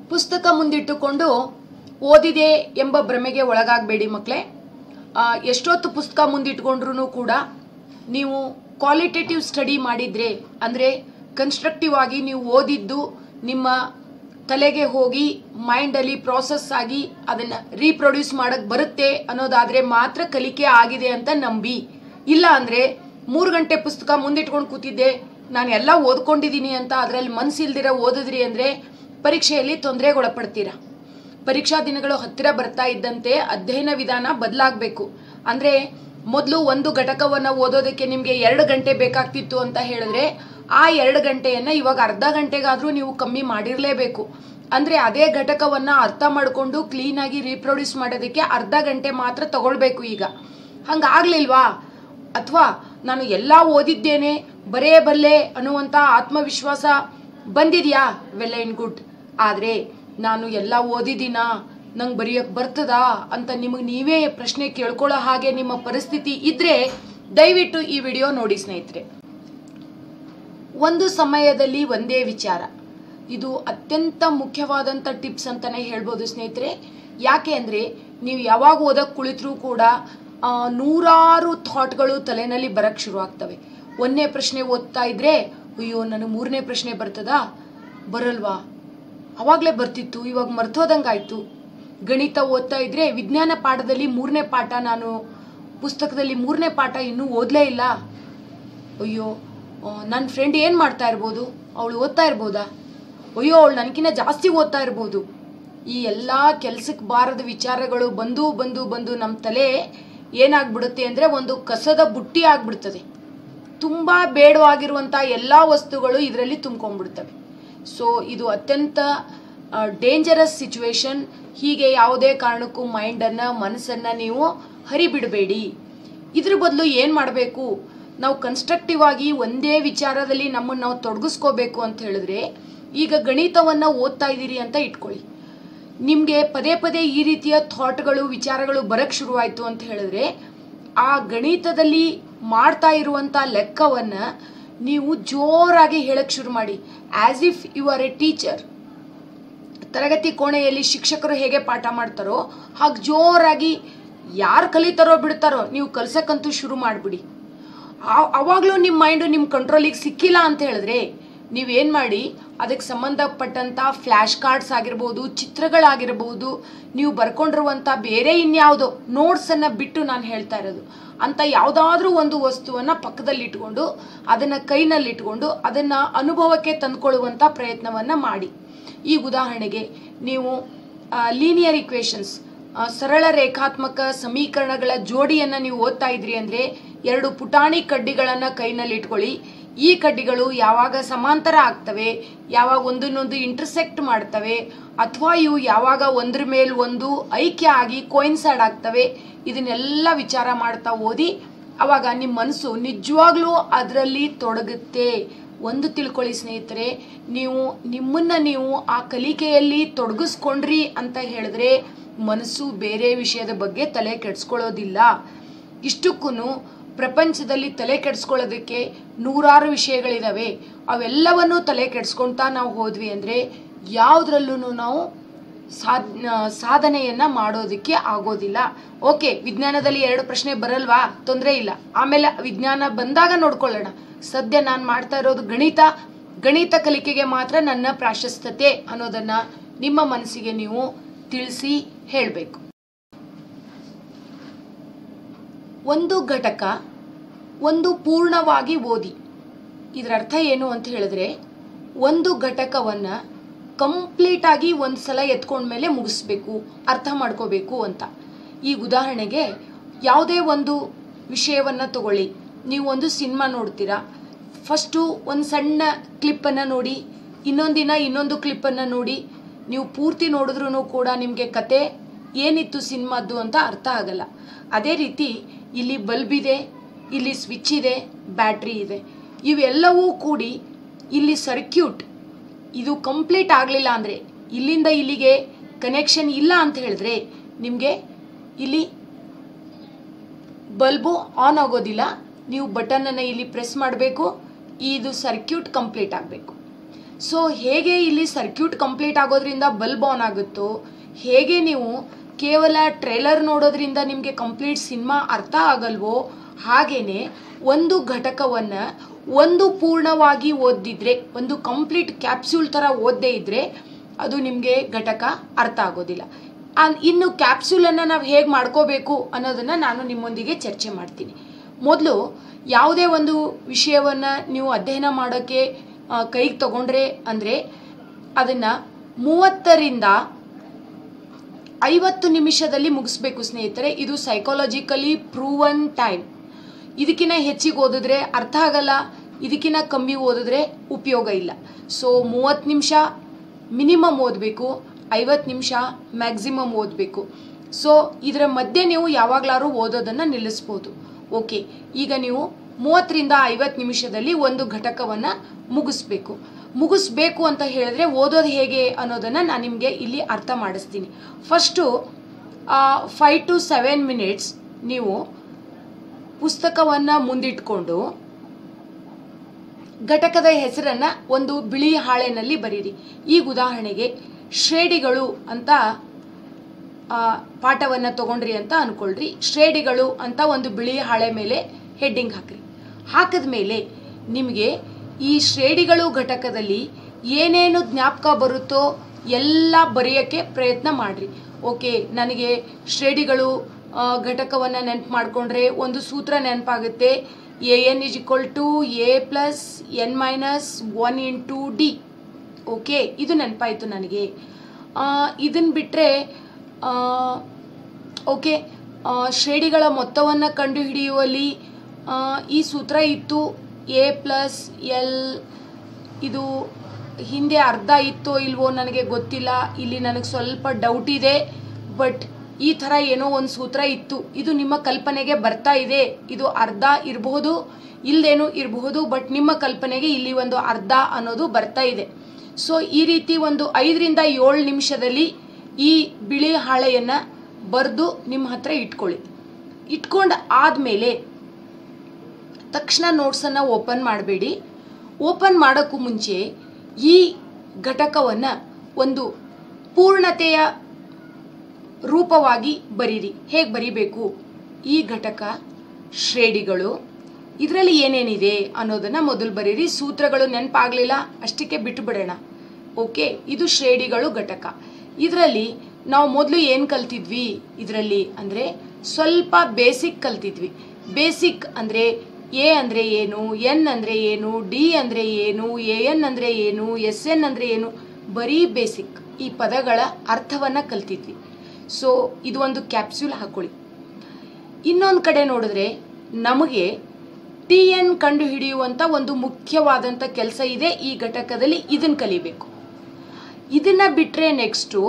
ಪುಸ್ತಕ ಮುಂದಿಟ್ಟುಕೊಂಡು ಓದಿದೆ ಎಂಬ ಭ್ರಮೆಗೆ ಒಳಗಾಗಬೇಡಿ ಮಕ್ಕಳೇ ಎಷ್ಟೊತ್ತು ಪುಸ್ತಕ ಮುಂದಿಟ್ಕೊಂಡ್ರೂ ಕೂಡ ನೀವು ಕ್ವಾಲಿಟೇಟಿವ್ ಸ್ಟಡಿ ಮಾಡಿದರೆ ಅಂದರೆ ಕನ್ಸ್ಟ್ರಕ್ಟಿವ್ ಆಗಿ ನೀವು ಓದಿದ್ದು ನಿಮ್ಮ ತಲೆಗೆ ಹೋಗಿ ಮೈಂಡಲ್ಲಿ ಪ್ರಾಸೆಸ್ ಆಗಿ ಅದನ್ನು ರೀಪ್ರೊಡ್ಯೂಸ್ ಮಾಡೋಕ್ಕೆ ಬರುತ್ತೆ ಅನ್ನೋದಾದರೆ ಮಾತ್ರ ಕಲಿಕೆ ಆಗಿದೆ ಅಂತ ನಂಬಿ ಇಲ್ಲ ಅಂದರೆ ಮೂರು ಗಂಟೆ ಪುಸ್ತಕ ಮುಂದಿಟ್ಕೊಂಡು ಕೂತಿದ್ದೆ ನಾನು ಎಲ್ಲ ಓದ್ಕೊಂಡಿದ್ದೀನಿ ಅಂತ ಅದರಲ್ಲಿ ಮನಸ್ಸಿಲ್ದಿರ ಓದಿದ್ರಿ ಅಂದರೆ ಪರೀಕ್ಷೆಯಲ್ಲಿ ತೊಂದರೆಗೊಳಪಡ್ತೀರಾ ಪರೀಕ್ಷಾ ದಿನಗಳು ಹತ್ತಿರ ಬರ್ತಾ ಇದ್ದಂತೆ ಅಧ್ಯಯನ ವಿಧಾನ ಬದಲಾಗಬೇಕು ಅಂದರೆ ಮೊದಲು ಒಂದು ಘಟಕವನ್ನು ಓದೋದಕ್ಕೆ ನಿಮಗೆ ಎರಡು ಗಂಟೆ ಬೇಕಾಗ್ತಿತ್ತು ಅಂತ ಹೇಳಿದ್ರೆ ಆ ಎರಡು ಗಂಟೆಯನ್ನು ಇವಾಗ ಅರ್ಧ ಗಂಟೆಗಾದರೂ ನೀವು ಕಮ್ಮಿ ಮಾಡಿರಲೇಬೇಕು ಅಂದರೆ ಅದೇ ಘಟಕವನ್ನು ಅರ್ಥ ಮಾಡಿಕೊಂಡು ಕ್ಲೀನಾಗಿ ರೀಪ್ರೊಡ್ಯೂಸ್ ಮಾಡೋದಕ್ಕೆ ಅರ್ಧ ಗಂಟೆ ಮಾತ್ರ ತಗೊಳ್ಬೇಕು ಈಗ ಹಂಗಾಗ್ಲಿಲ್ವಾ ಅಥವಾ ನಾನು ಎಲ್ಲ ಓದಿದ್ದೇನೆ ಬರೇ ಬಲ್ಲೆ ಅನ್ನುವಂಥ ಆತ್ಮವಿಶ್ವಾಸ ಬಂದಿದೆಯಾ ವೆಲ್ ಆ್ಯಂಡ್ ಗುಡ್ ಆದರೆ ನಾನು ಎಲ್ಲ ಓದಿದ್ದೀನಾ ನಂಗೆ ಬರೆಯೋಕ್ಕೆ ಬರ್ತದಾ ಅಂತ ನಿಮಗೆ ನೀವೇ ಪ್ರಶ್ನೆ ಕೇಳ್ಕೊಳ್ಳೋ ಹಾಗೆ ನಿಮ್ಮ ಪರಿಸ್ಥಿತಿ ಇದ್ದರೆ ದಯವಿಟ್ಟು ಈ ವಿಡಿಯೋ ನೋಡಿ ಸ್ನೇಹಿತರೆ ಒಂದು ಸಮಯದಲ್ಲಿ ಒಂದೇ ವಿಚಾರ ಇದು ಅತ್ಯಂತ ಮುಖ್ಯವಾದಂಥ ಟಿಪ್ಸ್ ಅಂತಲೇ ಹೇಳ್ಬೋದು ಸ್ನೇಹಿತರೆ ಯಾಕೆ ಅಂದರೆ ನೀವು ಯಾವಾಗ ಓದಕ್ಕೆ ಕುಳಿತರೂ ಕೂಡ ಆ, ನೂರಾರು ಥಾಟ್ಗಳು ತಲೆನಲ್ಲಿ ಬರಕ್ಕೆ ಶುರು ಆಗ್ತವೆ ಒಂದನೇ ಪ್ರಶ್ನೆ ಓದ್ತಾ ಇದ್ರೆ ಅಯ್ಯೋ ನನಗೆ ಮೂರನೇ ಪ್ರಶ್ನೆ ಬರ್ತದಾ ಬರಲ್ವಾ ಅವಾಗಲೇ ಬರ್ತಿತ್ತು ಇವಾಗ ಮರ್ತೋದಂಗಾಯ್ತು ಗಣಿತ ಓದ್ತಾ ಇದ್ರೆ ವಿಜ್ಞಾನ ಪಾಠದಲ್ಲಿ ಮೂರನೇ ಪಾಠ ನಾನು ಪುಸ್ತಕದಲ್ಲಿ ಮೂರನೇ ಪಾಠ ಇನ್ನೂ ಓದಲೇ ಇಲ್ಲ ಅಯ್ಯೋ ನನ್ನ ಫ್ರೆಂಡ್ ಏನು ಮಾಡ್ತಾ ಇರ್ಬೋದು ಅವಳು ಓದ್ತಾ ಇರ್ಬೋದಾ ಅಯ್ಯೋ ಅವಳು ನನಗಿನ್ನ ಜಾಸ್ತಿ ಓದ್ತಾ ಇರ್ಬೋದು ಈ ಎಲ್ಲ ಕೆಲ್ಸಕ್ಕೆ ಬಾರದ ವಿಚಾರಗಳು ಬಂದು ಬಂದು ಬಂದು ನಮ್ಮ ತಲೆ ಏನಾಗ್ಬಿಡುತ್ತೆ ಅಂದರೆ ಒಂದು ಕಸದ ಬುಟ್ಟಿ ಆಗ್ಬಿಡ್ತದೆ ತುಂಬ ಬೇಡವಾಗಿರುವಂಥ ಎಲ್ಲ ವಸ್ತುಗಳು ಇದರಲ್ಲಿ ತುಂಬ್ಕೊಂಡ್ಬಿಡ್ತವೆ ಸೊ ಇದು ಅತ್ಯಂತ ಡೇಂಜರಸ್ ಸಿಚುವೇಶನ್ ಹೀಗೆ ಯಾವುದೇ ಕಾರಣಕ್ಕೂ ಮೈಂಡನ್ನು ಮನಸ್ಸನ್ನು ನೀವು ಹರಿಬಿಡಬೇಡಿ ಇದ್ರ ಬದಲು ಏನು ಮಾಡಬೇಕು ನಾವು ಕನ್ಸ್ಟ್ರಕ್ಟಿವ್ ಆಗಿ ಒಂದೇ ವಿಚಾರದಲ್ಲಿ ನಮ್ಮನ್ನು ನಾವು ತೊಡಗಿಸ್ಕೋಬೇಕು ಅಂತ ಹೇಳಿದ್ರೆ ಈಗ ಗಣಿತವನ್ನು ಓದ್ತಾ ಇದ್ದೀರಿ ಅಂತ ಇಟ್ಕೊಳ್ಳಿ ನಿಮಗೆ ಪದೇ ಪದೇ ಈ ರೀತಿಯ ಥಾಟ್ಗಳು ವಿಚಾರಗಳು ಬರಕ್ಕೆ ಶುರುವಾಯಿತು ಅಂತ ಹೇಳಿದ್ರೆ ಆ ಗಣಿತದಲ್ಲಿ ಮಾಡ್ತಾ ಇರುವಂಥ ಲೆಕ್ಕವನ್ನು ನೀವು ಜೋರಾಗಿ ಹೇಳಕ್ಕೆ ಶುರು ಮಾಡಿ as if you are a teacher ತರಗತಿ ಕೋಣೆಯಲ್ಲಿ ಶಿಕ್ಷಕರು ಹೇಗೆ ಪಾಠ ಮಾಡ್ತಾರೋ ಹಾಗೆ ಜೋರಾಗಿ ಯಾರು ಕಲಿತಾರೋ ಬಿಡ್ತಾರೋ ನೀವು ಕಲ್ಸಕ್ಕಂತೂ ಶುರು ಮಾಡಿಬಿಡಿ ಅವಾಗಲೂ ನಿಮ್ಮ ಮೈಂಡು ನಿಮ್ಮ ಕಂಟ್ರೋಲಿಗೆ ಸಿಕ್ಕಿಲ್ಲ ಅಂತ ಹೇಳಿದ್ರೆ ನೀವೇನು ಮಾಡಿ ಅದಕ್ಕೆ ಸಂಬಂಧಪಟ್ಟಂಥ ಫ್ಲ್ಯಾಶ್ ಕಾರ್ಡ್ಸ್ ಆಗಿರ್ಬೋದು ಚಿತ್ರಗಳಾಗಿರ್ಬೋದು ನೀವು ಬರ್ಕೊಂಡಿರುವಂಥ ಬೇರೆ ಇನ್ಯಾವುದೋ ನೋಟ್ಸನ್ನು ಬಿಟ್ಟು ನಾನು ಹೇಳ್ತಾ ಇರೋದು ಅಂತ ಯಾವುದಾದ್ರೂ ಒಂದು ವಸ್ತುವನ್ನು ಪಕ್ಕದಲ್ಲಿ ಇಟ್ಕೊಂಡು ಅದನ್ನು ಕೈನಲ್ಲಿ ಇಟ್ಕೊಂಡು ಅದನ್ನು ಅನುಭವಕ್ಕೆ ತಂದ್ಕೊಳ್ಳುವಂಥ ಪ್ರಯತ್ನವನ್ನು ಮಾಡಿ ಈ ಉದಾಹರಣೆಗೆ ನೀವು ಲೀನಿಯರ್ ಇಕ್ವೇಷನ್ಸ್ ಸರಳ ರೇಖಾತ್ಮಕ ಸಮೀಕರಣಗಳ ಜೋಡಿಯನ್ನು ನೀವು ಓದ್ತಾ ಇದ್ರಿ ಅಂದರೆ ಎರಡು ಪುಟಾಣಿ ಕಡ್ಡಿಗಳನ್ನು ಕೈನಲ್ಲಿ ಇಟ್ಕೊಳ್ಳಿ ಈ ಕಡ್ಡಿಗಳು ಯಾವಾಗ ಸಮಾಂತರ ಆಗ್ತವೆ ಯಾವಾಗ ಒಂದನ್ನೊಂದು ಇಂಟರ್ಸೆಕ್ಟ್ ಮಾಡ್ತವೆ ಅಥವಾ ಇವು ಯಾವಾಗ ಒಂದ್ರ ಮೇಲೆ ಒಂದು ಐಕ್ಯ ಆಗಿ ಕೋಯಿನ್ಸೈಡ್ ಆಗ್ತವೆ ಇದನ್ನೆಲ್ಲ ವಿಚಾರ ಮಾಡ್ತಾ ಓದಿ ಅವಾಗ ನಿಮ್ಮ ಮನಸ್ಸು ನಿಜವಾಗ್ಲೂ ಅದರಲ್ಲಿ ತೊಡಗುತ್ತೆ ಒಂದು ತಿಳ್ಕೊಳ್ಳಿ ಸ್ನೇಹಿತರೆ ನೀವು ನಿಮ್ಮನ್ನು ನೀವು ಆ ಕಲಿಕೆಯಲ್ಲಿ ತೊಡಗಿಸ್ಕೊಂಡ್ರಿ ಅಂತ ಹೇಳಿದ್ರೆ ಮನಸ್ಸು ಬೇರೆ ವಿಷಯದ ಬಗ್ಗೆ ತಲೆ ಕೆಡಿಸ್ಕೊಳ್ಳೋದಿಲ್ಲ ಇಷ್ಟಕ್ಕೂ ಪ್ರಪಂಚದಲ್ಲಿ ತಲೆ ಕೆಡಿಸ್ಕೊಳ್ಳೋದಕ್ಕೆ ನೂರಾರು ವಿಷಯಗಳಿದಾವೆ ಅವೆಲ್ಲವನ್ನೂ ತಲೆ ಕೆಡಿಸ್ಕೊಳ್ತಾ ನಾವು ಹೋದ್ವಿ ಅಂದರೆ ಯಾವುದ್ರಲ್ಲೂ ನಾವು ಸಾಧ್ ಸಾಧನೆಯನ್ನು ಮಾಡೋದಕ್ಕೆ ಆಗೋದಿಲ್ಲ ಓಕೆ ವಿಜ್ಞಾನದಲ್ಲಿ ಎರಡು ಪ್ರಶ್ನೆ ಬರಲ್ವಾ ತೊಂದರೆ ಇಲ್ಲ ಆಮೇಲೆ ವಿಜ್ಞಾನ ಬಂದಾಗ ನೋಡ್ಕೊಳ್ಳೋಣ ಸದ್ಯ ನಾನು ಮಾಡ್ತಾ ಇರೋದು ಗಣಿತ ಗಣಿತ ಕಲಿಕೆಗೆ ಮಾತ್ರ ನನ್ನ ಪ್ರಾಶಸ್ತ್ಯತೆ ಅನ್ನೋದನ್ನು ನಿಮ್ಮ ಮನಸ್ಸಿಗೆ ನೀವು ತಿಳಿಸಿ ಹೇಳಬೇಕು ಒಂದು ಘಟಕ ಒಂದು ಪೂರ್ಣವಾಗಿ ಓದಿ ಇದರ ಅರ್ಥ ಏನು ಅಂತ ಹೇಳಿದ್ರೆ ಒಂದು ಘಟಕವನ್ನು ಕಂಪ್ಲೀಟಾಗಿ ಒಂದು ಸಲ ಎತ್ಕೊಂಡ್ಮೇಲೆ ಮುಗಿಸ್ಬೇಕು ಅರ್ಥ ಮಾಡ್ಕೋಬೇಕು ಅಂತ ಈ ಉದಾಹರಣೆಗೆ ಯಾವುದೇ ಒಂದು ವಿಷಯವನ್ನು ತಗೊಳ್ಳಿ ನೀವು ಒಂದು ಸಿನಿಮಾ ನೋಡ್ತೀರಾ ಫಸ್ಟು ಒಂದು ಸಣ್ಣ ಕ್ಲಿಪ್ಪನ್ನು ನೋಡಿ ಇನ್ನೊಂದು ದಿನ ಇನ್ನೊಂದು ಕ್ಲಿಪ್ಪನ್ನು ನೋಡಿ ನೀವು ಪೂರ್ತಿ ನೋಡಿದ್ರೂ ಕೂಡ ನಿಮಗೆ ಕತೆ ಏನಿತ್ತು ಸಿನಿಮಾದ್ದು ಅಂತ ಅರ್ಥ ಆಗಲ್ಲ ಅದೇ ರೀತಿ ಇಲ್ಲಿ ಬಲ್ಬ್ ಇದೆ ಇಲ್ಲಿ ಸ್ವಿಚ್ ಇದೆ ಬ್ಯಾಟ್ರಿ ಇದೆ ಇವೆಲ್ಲವೂ ಕೂಡಿ ಇಲ್ಲಿ ಸರ್ಕ್ಯೂಟ್ ಇದು ಕಂಪ್ಲೀಟ್ ಆಗಲಿಲ್ಲ ಅಂದರೆ ಇಲ್ಲಿಂದ ಇಲ್ಲಿಗೆ ಕನೆಕ್ಷನ್ ಇಲ್ಲ ಅಂತ ಹೇಳಿದ್ರೆ ನಿಮಗೆ ಇಲ್ಲಿ ಬಲ್ಬು ಆನ್ ಆಗೋದಿಲ್ಲ ನೀವು ಬಟನನ್ನು ಇಲ್ಲಿ ಪ್ರೆಸ್ ಮಾಡಬೇಕು ಇದು ಸರ್ಕ್ಯೂಟ್ ಕಂಪ್ಲೀಟ್ ಆಗಬೇಕು ಸೊ ಹೇಗೆ ಇಲ್ಲಿ ಸರ್ಕ್ಯೂಟ್ ಕಂಪ್ಲೀಟ್ ಆಗೋದ್ರಿಂದ ಬಲ್ಬ್ ಆನ್ ಆಗುತ್ತೋ ಹೇಗೆ ನೀವು ಕೇವಲ ಟ್ರೇಲರ್ ನೋಡೋದ್ರಿಂದ ನಿಮಗೆ ಕಂಪ್ಲೀಟ್ ಸಿನಿಮಾ ಅರ್ಥ ಆಗಲ್ವೋ ಹಾಗೇನೆ ಒಂದು ಘಟಕವನ್ನು ಒಂದು ಪೂರ್ಣವಾಗಿ ಓದಿದ್ರೆ ಒಂದು ಕಂಪ್ಲೀಟ್ ಕ್ಯಾಪ್ಸ್ಯೂಲ್ ಥರ ಓದದೇ ಇದ್ದರೆ ಅದು ನಿಮಗೆ ಘಟಕ ಅರ್ಥ ಆಗೋದಿಲ್ಲ ಆ- ಇನ್ನು ಕ್ಯಾಪ್ಸ್ಯೂಲನ್ನು ನಾವು ಹೇಗೆ ಮಾಡ್ಕೋಬೇಕು ಅನ್ನೋದನ್ನು ನಾನು ನಿಮ್ಮೊಂದಿಗೆ ಚರ್ಚೆ ಮಾಡ್ತೀನಿ ಮೊದಲು ಯಾವುದೇ ಒಂದು ವಿಷಯವನ್ನು ನೀವು ಅಧ್ಯಯನ ಮಾಡೋಕ್ಕೆ ಆ, ಕೈಗೆ ತಗೊಂಡ್ರೆ ಅಂದರೆ ಅದನ್ನು ಮೂವತ್ತರಿಂದ ಐವತ್ತು ನಿಮಿಷದಲ್ಲಿ ಮುಗಿಸ್ಬೇಕು ಸ್ನೇಹಿತರೆ ಇದು ಸೈಕಾಲಜಿಕಲಿ ಪ್ರೂವನ್ ಟೈಮ್ ಇದಕ್ಕಿಂತ ಹೆಚ್ಚಿಗೆ ಓದಿದ್ರೆ ಅರ್ಥ ಆಗಲ್ಲ ಇದಕ್ಕಿಂತ ಕಮ್ಮಿ ಓದಿದ್ರೆ ಉಪಯೋಗ ಇಲ್ಲ ಸೊ ಮೂವತ್ತು ನಿಮಿಷ ಮಿನಿಮಮ್ ಓದಬೇಕು ಐವತ್ತು ನಿಮಿಷ ಮ್ಯಾಕ್ಸಿಮಮ್ ಓದಬೇಕು ಸೊ ಇದರ ಮಧ್ಯೆ ನೀವು ಯಾವಾಗಲಾದ್ರೂ ಓದೋದನ್ನು ನಿಲ್ಲಿಸ್ಬೋದು ಓಕೆ ಈಗ ನೀವು ಮೂವತ್ತರಿಂದ ಐವತ್ತು ನಿಮಿಷದಲ್ಲಿ ಒಂದು ಘಟಕವನ್ನು ಮುಗಿಸ್ಬೇಕು ಮುಗಿಸ್ಬೇಕು ಅಂತ ಹೇಳಿದ್ರೆ ಓದೋದು ಹೇಗೆ ಅನ್ನೋದನ್ನು ನಾನು ನಿಮಗೆ ಇಲ್ಲಿ ಅರ್ಥ ಮಾಡಿಸ್ತೀನಿ first five to seven minutes ನೀವು ಪುಸ್ತಕವನ್ನು ಮುಂದಿಟ್ಕೊಂಡು ಘಟಕದ ಹೆಸರನ್ನು ಒಂದು ಬಿಳಿ ಹಾಳೆನಲ್ಲಿ ಬರೀರಿ ಈಗ ಉದಾಹರಣೆಗೆ ಶ್ರೇಣಿಗಳು ಅಂತ ಪಾಠವನ್ನು ತಗೊಂಡ್ರಿ ಅಂತ ಅನ್ಕೊಳ್ರಿ ಶ್ರೇಣಿಗಳು ಅಂತ ಒಂದು ಬಿಳಿ ಹಾಳೆ ಮೇಲೆ ಹೆಡ್ಡಿಂಗ್ ಹಾಕ್ರಿ ಹಾಕಿದ ಮೇಲೆ ನಿಮಗೆ ಈ ಶ್ರೇಣಿಗಳು ಘಟಕದಲ್ಲಿ ಏನೇನು ಜ್ಞಾಪಕ ಬರುತ್ತೋ ಎಲ್ಲ ಬರೆಯೋಕ್ಕೆ ಪ್ರಯತ್ನ ಮಾಡಿರಿ ಓಕೆ ನನಗೆ ಶ್ರೇಣಿಗಳು ಘಟಕವನ್ನು ನೆನಪು ಮಾಡಿಕೊಂಡ್ರೆ ಒಂದು ಸೂತ್ರ ನೆನಪಾಗುತ್ತೆ A N is equal to A plus N minus one into D okay ಇದು ನೆನಪಾಯಿತು ನನಗೆ ಇದನ್ನು ಬಿಟ್ಟರೆ ಓಕೆ ಆ, ಶ್ರೇಣಿಗಳ ಮೊತ್ತವನ್ನು ಕಂಡುಹಿಡಿಯುವಲ್ಲಿ ಆ, ಈ ಸೂತ್ರ ಇತ್ತು ಎ ಪ್ಲಸ್ ಎಲ್ ಇದು ಹಿಂದೆ ಅರ್ಧ ಇತ್ತೋ ಇಲ್ವೋ ನನಗೆ ಗೊತ್ತಿಲ್ಲ ಇಲ್ಲಿ ನನಗೆ ಸ್ವಲ್ಪ ಡೌಟ್ ಇದೆ ಬಟ್ ಈ ಥರ ಏನೋ ಒಂದು ಸೂತ್ರ ಇತ್ತು ಇದು ನಿಮ್ಮ ಕಲ್ಪನೆಗೆ ಬರ್ತಾ ಇದೆ ಇದು ಅರ್ಧ ಇರಬಹುದು ಇಲ್ದೇನೂ ಇರಬಹುದು ಬಟ್ ನಿಮ್ಮ ಕಲ್ಪನೆಗೆ ಇಲ್ಲಿ ಒಂದು ಅರ್ಧ ಅನ್ನೋದು ಬರ್ತಾ ಇದೆ ಸೊ ಈ ರೀತಿ ಒಂದು ಐದರಿಂದ ಏಳು ನಿಮಿಷದಲ್ಲಿ ಈ ಬಿಳಿ ಹಾಳೆಯನ್ನು ಬರೆದು ನಿಮ್ಮ ಹತ್ರ ಇಟ್ಕೊಳ್ಳಿ ಇಟ್ಕೊಂಡು ಆದಮೇಲೆ ತಕ್ಷಣ ನೋಟ್ಸನ್ನು ಓಪನ್ ಮಾಡಬೇಡಿ ಓಪನ್ ಮಾಡೋಕ್ಕೂ ಮುಂಚೆ ಈ ಘಟಕವನ್ನು ಒಂದು ಪೂರ್ಣತೆಯ ರೂಪವಾಗಿ ಬರೀರಿ ಹೇಗೆ ಬರಿಬೇಕು ಈ ಘಟಕ ಶ್ರೇಣಿಗಳು ಇದರಲ್ಲಿ ಏನೇನಿದೆ ಅನ್ನೋದನ್ನು ಮೊದಲು ಬರೀರಿ ಸೂತ್ರಗಳು ನೆನಪಾಗಲಿಲ್ಲ ಅಷ್ಟಕ್ಕೆ ಬಿಟ್ಟು ಬಿಡೋಣ ಓಕೆ ಇದು ಶ್ರೇಣಿಗಳು ಘಟಕ ಇದರಲ್ಲಿ ನಾವು ಮೊದಲು ಏನು ಕಲ್ತಿದ್ವಿ ಇದರಲ್ಲಿ ಅಂದರೆ ಸ್ವಲ್ಪ ಬೇಸಿಕ್ ಕಲ್ತಿದ್ವಿ ಬೇಸಿಕ್ ಅಂದರೆ ಎ ಅಂದರೆ ಏನು ಎನ್ ಅಂದರೆ ಏನು ಡಿ ಅಂದರೆ ಏನು ಎ ಎನ್ ಅಂದರೆ ಏನು ಎಸ್ ಎನ್ ಅಂದರೆ ಏನು ಬರೀ ಬೇಸಿಕ್ ಈ ಪದಗಳ ಅರ್ಥವನ್ನು ಕಲ್ತಿದ್ವಿ ಸೊ ಇದು ಒಂದು ಕ್ಯಾಪ್ಸ್ಯೂಲ್ ಹಾಕೊಳ್ಳಿ ಇನ್ನೊಂದು ಕಡೆ ನೋಡಿದ್ರೆ ನಮಗೆ ಟಿ ಎನ್ ಕಂಡು ಹಿಡಿಯುವಂಥ ಒಂದು ಮುಖ್ಯವಾದಂಥ ಕೆಲಸ ಇದೆ ಈ ಘಟಕದಲ್ಲಿ ಇದನ್ನು ಕಲಿಬೇಕು ಇದನ್ನು ಬಿಟ್ಟರೆ ನೆಕ್ಸ್ಟು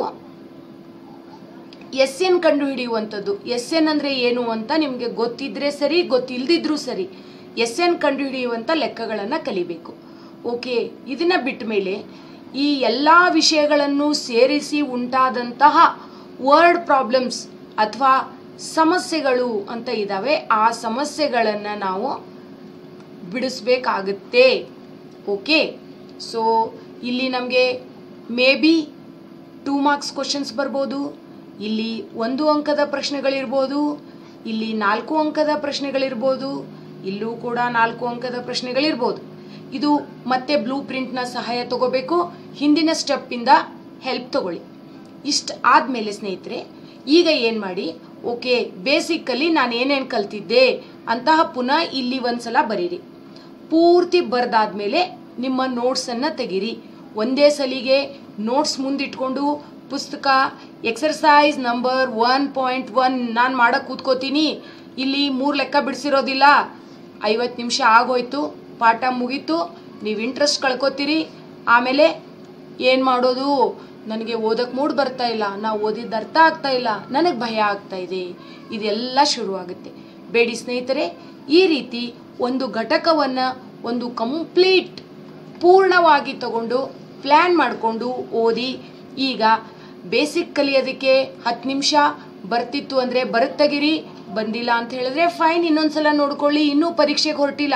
ಎಸ್ ಎನ್ ಕಂಡು ಹಿಡಿಯುವಂಥದ್ದು ಎಸ್ ಎನ್ ಅಂದರೆ ಏನು ಅಂತ ನಿಮಗೆ ಗೊತ್ತಿದ್ರೆ ಸರಿ ಗೊತ್ತಿಲ್ಲದಿದ್ರೂ ಸರಿ ಎಸ್ ಎನ್ ಕಂಡು ಹಿಡಿಯುವಂಥ ಲೆಕ್ಕಗಳನ್ನು ಕಲಿಬೇಕು ಓಕೆ ಇದನ್ನು ಬಿಟ್ಟ ಮೇಲೆ ಈ ಎಲ್ಲ ವಿಷಯಗಳನ್ನು ಸೇರಿಸಿ ಉಂಟಾದಂತಹ ವರ್ಡ್ ಪ್ರಾಬ್ಲಮ್ಸ್ ಅಥವಾ ಸಮಸ್ಯೆಗಳು ಅಂತ ಇದ್ದಾವೆ ಆ ಸಮಸ್ಯೆಗಳನ್ನು ನಾವು ಬಿಡಿಸ್ಬೇಕಾಗುತ್ತೆ ಓಕೆ ಸೊ ಇಲ್ಲಿ ನಮಗೆ may be two marks questions ಬರ್ಬೋದು ಇಲ್ಲಿ ಒಂದು ಅಂಕದ ಪ್ರಶ್ನೆಗಳಿರ್ಬೋದು ಇಲ್ಲಿ ನಾಲ್ಕು ಅಂಕದ ಪ್ರಶ್ನೆಗಳಿರ್ಬೋದು ಇಲ್ಲೂ ಕೂಡ ನಾಲ್ಕು ಅಂಕದ ಪ್ರಶ್ನೆಗಳಿರ್ಬೋದು ಇದು ಮತ್ತೆ ಬ್ಲೂ ಪ್ರಿಂಟ್ನ ಸಹಾಯ ತಗೋಬೇಕು ಹಿಂದಿನ ಸ್ಟೆಪ್ಪಿಂದ ಹೆಲ್ಪ್ ತಗೊಳ್ಳಿ ಇಷ್ಟು ಆದಮೇಲೆ ಸ್ನೇಹಿತರೆ ಈಗ ಏನು ಮಾಡಿ ಓಕೆ ಬೇಸಿಕ್ಕಲ್ಲಿ ನಾನು ಏನೇನು ಕಲ್ತಿದ್ದೆ ಅಂತಹ ಪುನಃ ಇಲ್ಲಿ ಒಂದ್ಸಲ ಬರೀರಿ ಪೂರ್ತಿ ಬರೆದಾದ್ಮೇಲೆ ನಿಮ್ಮ ನೋಟ್ಸನ್ನು ತೆಗೀರಿ ಒಂದೇ ಸಲಿಗೆ ನೋಟ್ಸ್ ಮುಂದಿಟ್ಕೊಂಡು ಪುಸ್ತಕ exercise number one point one ನಾನು ಮಾಡಕ್ಕೆ ಕೂತ್ಕೋತೀನಿ ಇಲ್ಲಿ ಮೂರು ಲೆಕ್ಕ ಬಿಡಿಸಿರೋದಿಲ್ಲ ಐವತ್ತು ನಿಮಿಷ ಆಗೋಯ್ತು ಪಾಠ ಮುಗೀತು ನೀವು ಇಂಟ್ರೆಸ್ಟ್ ಕಳ್ಕೊತೀರಿ ಆಮೇಲೆ ಏನು ಮಾಡೋದು ನನಗೆ ಓದಕ್ಕೆ ಮೂಡ್ ಬರ್ತಾ ಇಲ್ಲ ನಾವು ಓದಿದ್ದು ಅರ್ಥ ಆಗ್ತಾ ಇಲ್ಲ ನನಗೆ ಭಯ ಆಗ್ತಾ ಇದೆ ಇದೆಲ್ಲ ಶುರುವಾಗುತ್ತೆ ಬೇಡಿ ಸ್ನೇಹಿತರೆ ಈ ರೀತಿ ಒಂದು ಘಟಕವನ್ನು ಒಂದು ಕಂಪ್ಲೀಟ್ ಪೂರ್ಣವಾಗಿ ತಗೊಂಡು ಪ್ಲ್ಯಾನ್ ಮಾಡಿಕೊಂಡು ಓದಿ ಈಗ ಬೇಸಿಕ್ ಕಲಿಯೋದಕ್ಕೆ ಹತ್ತು ನಿಮಿಷ ಬರ್ತಿತ್ತು ಅಂದರೆ ಬರುತ್ತೆ ತೆಗಿರಿ ಬಂದಿಲ್ಲ ಅಂತ ಹೇಳಿದ್ರೆ ಫೈನ್ ಇನ್ನೊಂದ್ಸಲ ನೋಡ್ಕೊಳ್ಳಿ ಇನ್ನೂ ಪರೀಕ್ಷೆಗೆ ಹೊರಟಿಲ್ಲ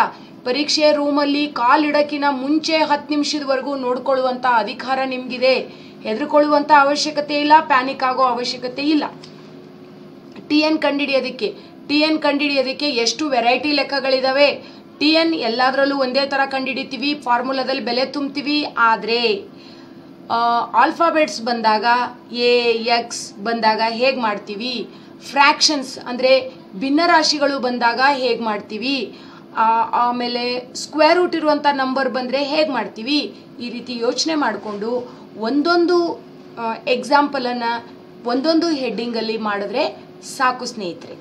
ಪರೀಕ್ಷೆ ರೂಮಲ್ಲಿ ಕಾಲಿಡಕ್ಕಿನ ಮುಂಚೆ ಹತ್ತು ನಿಮಿಷದವರೆಗೂ ನೋಡ್ಕೊಳ್ಳುವಂಥ ಅಧಿಕಾರ ನಿಮಗಿದೆ ಹೆದರ್ಕೊಳ್ಳುವಂಥ ಅವಶ್ಯಕತೆ ಇಲ್ಲ ಪ್ಯಾನಿಕ್ ಆಗೋ ಅವಶ್ಯಕತೆ ಇಲ್ಲ ಟಿ ಎನ್ ಕಂಡಿಡಿಯೋದಕ್ಕೆ ಟಿ ಎನ್ ಕಂಡಿಡಿಯೋದಕ್ಕೆ ಎಷ್ಟು ವೆರೈಟಿ ಲೆಕ್ಕಗಳಿದಾವೆ ಟಿ ಎನ್ ಎಲ್ಲದರಲ್ಲೂ ಒಂದೇ ಥರ ಕಂಡಿಡಿತೀವಿ ಫಾರ್ಮುಲಾದಲ್ಲಿ ಬೆಲೆ ತುಂಬ್ತೀವಿ ಆದರೆ ಆಲ್ಫಾಬೆಟ್ಸ್ ಬಂದಾಗ ಎ ಎಕ್ಸ್ ಬಂದಾಗ ಹೇಗೆ ಮಾಡ್ತೀವಿ ಫ್ರ್ಯಾಕ್ಷನ್ಸ್ ಅಂದರೆ ಭಿನ್ನರಾಶಿಗಳು ಬಂದಾಗ ಹೇಗೆ ಮಾಡ್ತೀವಿ ಆ, ಆಮೇಲೆ ಸ್ಕ್ವೇರ್ ರೂಟ್ ಇರುವಂಥ ನಂಬರ್ ಬಂದರೆ ಹೇಗೆ ಮಾಡ್ತೀವಿ ಈ ರೀತಿ ಯೋಚನೆ ಮಾಡಿಕೊಂಡು ಒಂದೊಂದು ಎಕ್ಸಾಂಪಲನ್ನು ಒಂದೊಂದು ಹೆಡ್ಡಿಂಗಲ್ಲಿ ಮಾಡಿದ್ರೆ ಸಾಕು ಸ್ನೇಹಿತರೆ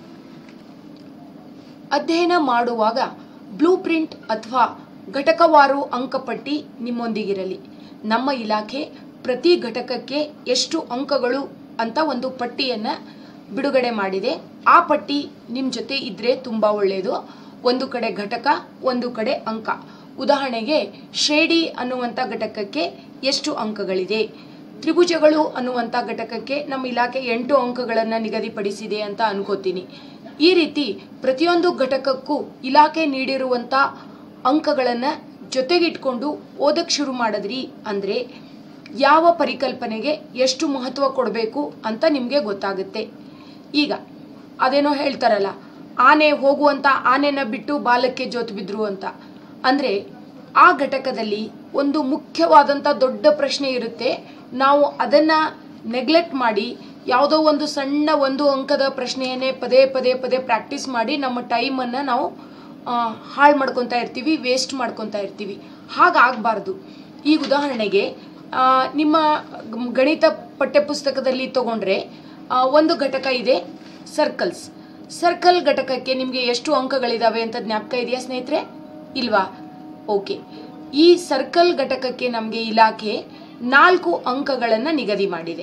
ಅಧ್ಯಯನ ಮಾಡುವಾಗ ಬ್ಲೂ ಪ್ರಿಂಟ್ ಅಥವಾ ಘಟಕವಾರು ಅಂಕಪಟ್ಟಿ ನಿಮ್ಮೊಂದಿಗಿರಲಿ ನಮ್ಮ ಇಲಾಖೆ ಪ್ರತಿ ಘಟಕಕ್ಕೆ ಎಷ್ಟು ಅಂಕಗಳು ಅಂತ ಒಂದು ಪಟ್ಟಿಯನ್ನು ಬಿಡುಗಡೆ ಮಾಡಿದೆ ಆ ಪಟ್ಟಿ ನಿಮ್ಮ ಜೊತೆ ಇದ್ದರೆ ತುಂಬ ಒಳ್ಳೆಯದು ಒಂದು ಕಡೆ ಘಟಕ ಒಂದು ಕಡೆ ಅಂಕ ಉದಾಹರಣೆಗೆ ಶ್ರೇಣಿ ಅನ್ನುವಂಥ ಘಟಕಕ್ಕೆ ಎಷ್ಟು ಅಂಕಗಳಿದೆ ತ್ರಿಭುಜಗಳು ಅನ್ನುವಂಥ ಘಟಕಕ್ಕೆ ನಮ್ಮ ಇಲಾಖೆ ಎಂಟು ಅಂಕಗಳನ್ನು ನಿಗದಿಪಡಿಸಿದೆ ಅಂತ ಅನ್ಕೋತೀನಿ ಈ ರೀತಿ ಪ್ರತಿಯೊಂದು ಘಟಕಕ್ಕೂ ಇಲಾಖೆ ನೀಡಿರುವಂಥ ಅಂಕಗಳನ್ನು ಜೊತೆಗಿಟ್ಕೊಂಡು ಓದಕ್ಕೆ ಶುರು ಮಾಡಿದ್ರಿ ಅಂದರೆ ಯಾವ ಪರಿಕಲ್ಪನೆಗೆ ಎಷ್ಟು ಮಹತ್ವ ಕೊಡಬೇಕು ಅಂತ ನಿಮಗೆ ಗೊತ್ತಾಗುತ್ತೆ ಈಗ ಅದೇನೋ ಹೇಳ್ತಾರಲ್ಲ ಆನೆ ಹೋಗುವಂಥ ಆನೆನ ಬಿಟ್ಟು ಬಾಲಕ್ಕೆ ಜೋತು ಬಿದ್ರು ಅಂತ ಅಂದರೆ ಆ ಘಟಕದಲ್ಲಿ ಒಂದು ಮುಖ್ಯವಾದಂಥ ದೊಡ್ಡ ಪ್ರಶ್ನೆ ಇರುತ್ತೆ ನಾವು ಅದನ್ನು ನೆಗ್ಲೆಕ್ಟ್ ಮಾಡಿ ಯಾವುದೋ ಒಂದು ಸಣ್ಣ ಒಂದು ಅಂಕದ ಪ್ರಶ್ನೆಯನ್ನೇ ಪದೇ ಪದೇ ಪದೇ ಪ್ರಾಕ್ಟೀಸ್ ಮಾಡಿ ನಮ್ಮ ಟೈಮನ್ನು ನಾವು ಹಾಳು ಮಾಡ್ಕೊತಾ ಇರ್ತೀವಿ ವೇಸ್ಟ್ ಮಾಡ್ಕೊತಾ ಇರ್ತೀವಿ ಹಾಗಾಗಬಾರ್ದು ಈಗ ಉದಾಹರಣೆಗೆ ಆ, ನಿಮ್ಮ ಗ್- ಗಣಿತ ಪಠ್ಯಪುಸ್ತಕದಲ್ಲಿ ತಗೊಂಡ್ರೆ ಆ, ಒಂದು ಘಟಕ ಇದೆ ಸರ್ಕಲ್ಸ್ ಸರ್ಕಲ್ ಘಟಕಕ್ಕೆ ನಿಮಗೆ ಎಷ್ಟು ಅಂಕಗಳಿದಾವೆ ಅಂತ ಜ್ಞಾಪಕ ಇದೆಯಾ ಸ್ನೇಹಿತರೆ ಇಲ್ವಾ ಓಕೆ ಈ ಸರ್ಕಲ್ ಘಟಕಕ್ಕೆ ನಮಗೆ ಇಲಾಖೆ ನಾಲ್ಕು ಅಂಕಗಳನ್ನು ನಿಗದಿ ಮಾಡಿದೆ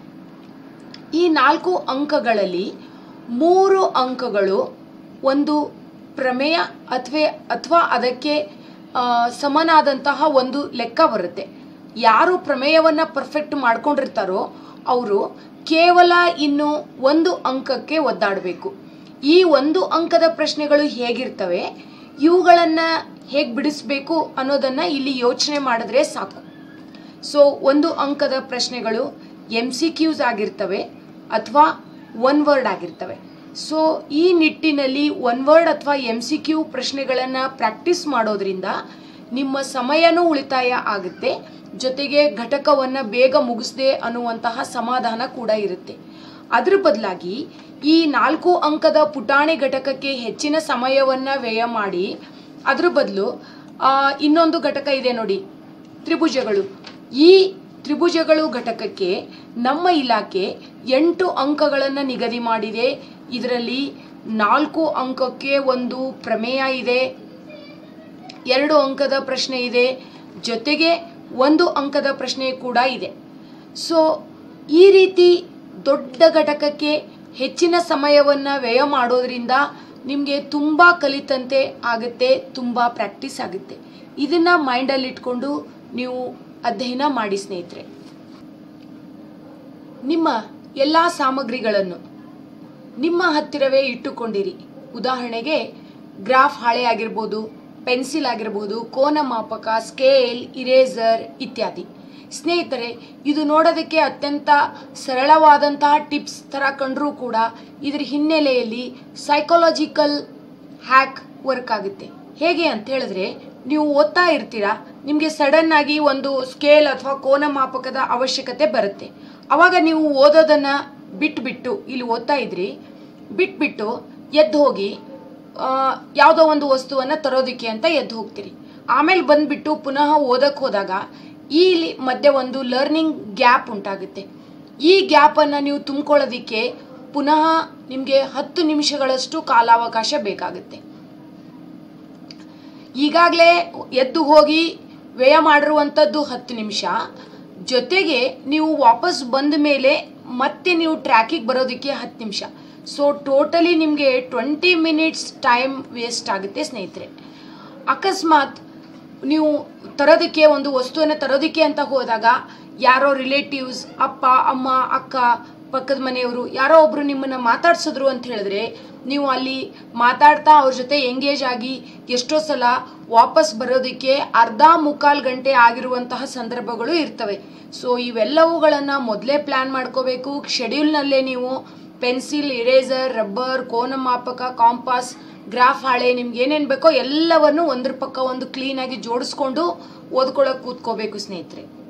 ಈ ನಾಲ್ಕು ಅಂಕಗಳಲ್ಲಿ ಮೂರು ಅಂಕಗಳು ಒಂದು ಪ್ರಮೇಯ ಅಥವಾ ಅಥವಾ ಅದಕ್ಕೆ ಆ, ಸಮನಾದಂತಹ ಒಂದು ಲೆಕ್ಕ ಬರುತ್ತೆ ಯಾರು ಪ್ರಮೇಯವನ್ನು ಪರ್ಫೆಕ್ಟ್ ಮಾಡ್ಕೊಂಡಿರ್ತಾರೋ ಅವರು ಕೇವಲ ಇನ್ನು ಒಂದು ಅಂಕಕ್ಕೆ ಒದ್ದಾಡಬೇಕು ಈ ಒಂದು ಅಂಕದ ಪ್ರಶ್ನೆಗಳು ಹೇಗಿರ್ತವೆ ಇವುಗಳನ್ನು ಹೇಗೆ ಬಿಡಿಸ್ಬೇಕು ಅನ್ನೋದನ್ನು ಇಲ್ಲಿ ಯೋಚನೆ ಮಾಡಿದ್ರೆ ಸಾಕು ಸೊ ಒಂದು ಅಂಕದ ಪ್ರಶ್ನೆಗಳು ಎಮ್ ಸಿ ಕ್ಯೂಸ್ ಆಗಿರ್ತವೆ ಅಥವಾ ಒನ್ ವರ್ಡ್ ಆಗಿರ್ತವೆ ಸೊ ಈ ನಿಟ್ಟಿನಲ್ಲಿ ಒನ್ ವರ್ಡ್ ಅಥವಾ ಎಮ್ ಸಿ ಕ್ಯೂ ಪ್ರಶ್ನೆಗಳನ್ನು ಪ್ರಾಕ್ಟೀಸ್ ಮಾಡೋದ್ರಿಂದ ನಿಮ್ಮ ಸಮಯನೂ ಉಳಿತಾಯ ಆಗುತ್ತೆ ಜೊತೆಗೆ ಘಟಕವನ್ನು ಬೇಗ ಮುಗಿಸ್ದೆ ಅನ್ನುವಂತಹ ಸಮಾಧಾನ ಕೂಡ ಇರುತ್ತೆ ಅದ್ರ ಬದಲಾಗಿ ಈ ನಾಲ್ಕು ಅಂಕದ ಪುಟಾಣಿ ಘಟಕಕ್ಕೆ ಹೆಚ್ಚಿನ ಸಮಯವನ್ನು ವ್ಯಯ ಮಾಡಿ ಅದ್ರ ಬದಲು ಇನ್ನೊಂದು ಘಟಕ ಇದೆ ನೋಡಿ ತ್ರಿಭುಜಗಳು ಈ ತ್ರಿಭುಜಗಳು ಘಟಕಕ್ಕೆ ನಮ್ಮ ಇಲಾಖೆ ಎಂಟು ಅಂಕಗಳನ್ನು ನಿಗದಿ ಮಾಡಿದೆ ಇದರಲ್ಲಿ ನಾಲ್ಕು ಅಂಕಕ್ಕೆ ಒಂದು ಪ್ರಮೇಯ ಇದೆ ಎರಡು ಅಂಕದ ಪ್ರಶ್ನೆ ಇದೆ ಜೊತೆಗೆ ಒಂದು ಅಂಕದ ಪ್ರಶ್ನೆ ಕೂಡ ಇದೆ ಸೊ ಈ ರೀತಿ ದೊಡ್ಡ ಘಟಕಕ್ಕೆ ಹೆಚ್ಚಿನ ಸಮಯವನ್ನು ವ್ಯಯ ಮಾಡೋದ್ರಿಂದ ನಿಮಗೆ ತುಂಬ ಕಲಿತಂತೆ ಆಗುತ್ತೆ ತುಂಬ ಪ್ರಾಕ್ಟೀಸ್ ಆಗುತ್ತೆ ಇದನ್ನು ಮೈಂಡಲ್ಲಿ ಇಟ್ಕೊಂಡು ನೀವು ಅಧ್ಯಯನ ಮಾಡಿ ಸ್ನೇಹಿತರೆ ನಿಮ್ಮ ಎಲ್ಲ ಸಾಮಗ್ರಿಗಳನ್ನು ನಿಮ್ಮ ಹತ್ತಿರವೇ ಇಟ್ಟುಕೊಂಡಿರಿ ಉದಾಹರಣೆಗೆ ಗ್ರಾಫ್ ಹಾಳೆ ಆಗಿರ್ಬೋದು ಪೆನ್ಸಿಲ್ ಆಗಿರ್ಬೋದು ಕೋನ ಮಾಪಕ ಸ್ಕೇಲ್ ಇರೇಸರ್ ಇತ್ಯಾದಿ ಸ್ನೇಹಿತರೆ ಇದು ನೋಡೋದಕ್ಕೆ ಅತ್ಯಂತ ಸರಳವಾದಂತಹ ಟಿಪ್ಸ್ ಥರ ಕಂಡರೂ ಕೂಡ ಇದರ ಹಿನ್ನೆಲೆಯಲ್ಲಿ ಸೈಕಾಲಜಿಕಲ್ ಹ್ಯಾಕ್ ವರ್ಕ್ ಆಗುತ್ತೆ ಹೇಗೆ ಅಂತ ಹೇಳಿದ್ರೆ ನೀವು ಓದ್ತಾ ಇರ್ತೀರಾ ನಿಮಗೆ ಸಡನ್ ಆಗಿ ಒಂದು ಸ್ಕೇಲ್ ಅಥವಾ ಕೋನ ಮಾಪಕದ ಅವಶ್ಯಕತೆ ಬರುತ್ತೆ ಅವಾಗ ನೀವು ಓದೋದನ್ನು ಬಿಟ್ಬಿಟ್ಟು ಇಲ್ಲಿ ಓದ್ತಾ ಇದ್ರಿ ಬಿಟ್ಬಿಟ್ಟು ಎದ್ದು ಹೋಗಿ ಆ, ಯಾವುದೋ ಒಂದು ವಸ್ತುವನ್ನು ತರೋದಕ್ಕೆ ಅಂತ ಎದ್ದು ಹೋಗ್ತೀರಿ ಆಮೇಲೆ ಬಂದ್ಬಿಟ್ಟು ಪುನಃ ಓದಕ್ಕೆ ಹೋದಾಗ ಈ ಲಿ- ಮಧ್ಯೆ ಒಂದು ಲರ್ನಿಂಗ್ ಗ್ಯಾಪ್ ಉಂಟಾಗುತ್ತೆ ಈ ಗ್ಯಾಪನ್ನು ನೀವು ತುಂಬ್ಕೊಳ್ಳೋದಕ್ಕೆ ಪುನಃ ನಿಮಗೆ ಹತ್ತು ನಿಮಿಷಗಳಷ್ಟು ಕಾಲಾವಕಾಶ ಬೇಕಾಗುತ್ತೆ ಈಗಾಗಲೇ ಎದ್ದು ಹೋಗಿ ವ್ಯಯ ಮಾಡಿರುವಂಥದ್ದು ಹತ್ತು ನಿಮಿಷ ಜೊತೆಗೆ ನೀವು ವಾಪಸ್ ಬಂದ ಮೇಲೆ ಮತ್ತೆ ನೀವು ಟ್ರ್ಯಾಕಿಗೆ ಬರೋದಕ್ಕೆ ಹತ್ತು ನಿಮಿಷ ಸೊ ಟೋಟಲಿ ನಿಮಗೆ ಟ್ವೆಂಟಿ ಮಿನಿಟ್ಸ್ ಟೈಮ್ ವೇಸ್ಟ್ ಆಗುತ್ತೆ ಸ್ನೇಹಿತರೆ ಅಕಸ್ಮಾತ್ ನೀವು ತರೋದಕ್ಕೆ ಒಂದು ವಸ್ತುವನ್ನು ತರೋದಕ್ಕೆ ಅಂತ ಹೋದಾಗ ಯಾರೋ ರಿಲೇಟಿವ್ಸ್ ಅಪ್ಪ ಅಮ್ಮ ಅಕ್ಕ ಪಕ್ಕದ ಮನೆಯವರು ಯಾರೋ ಒಬ್ರು ನಿಮ್ಮನ್ನ ಮಾತಾಡ್ಸಿದ್ರು ಅಂತ ಹೇಳಿದ್ರೆ ನೀವು ಅಲ್ಲಿ ಮಾತಾಡ್ತಾ ಅವ್ರ ಜೊತೆ ಎಂಗೇಜ್ ಆಗಿ ಎಷ್ಟೋ ಸಲ ವಾಪಸ್ ಬರೋದಕ್ಕೆ ಅರ್ಧ ಮುಕ್ಕಾಲು ಗಂಟೆ ಆಗಿರುವಂತಹ ಸಂದರ್ಭಗಳು ಇರ್ತವೆ ಸೊ ಇವೆಲ್ಲವುಗಳನ್ನು ಮೊದಲೇ ಪ್ಲ್ಯಾನ್ ಮಾಡ್ಕೋಬೇಕು ಶೆಡ್ಯೂಲ್ನಲ್ಲೇ ನೀವು ಪೆನ್ಸಿಲ್ ಇರೇಸರ್ ರಬ್ಬರ್ ಕೋನ ಮಾಪಕ ಕಾಂಪಾಸ್ ಗ್ರಾಫ್ ಹಾಳೆ ನಿಮ್ಗೆ ಏನೇನು ಬೇಕೋ ಎಲ್ಲವನ್ನು ಒಂದ್ರ ಪಕ್ಕ ಒಂದು ಕ್ಲೀನಾಗಿ ಜೋಡಿಸ್ಕೊಂಡು ಓದ್ಕೊಳ್ಳೋಕೆ ಕೂತ್ಕೋಬೇಕು ಸ್ನೇಹಿತರೆ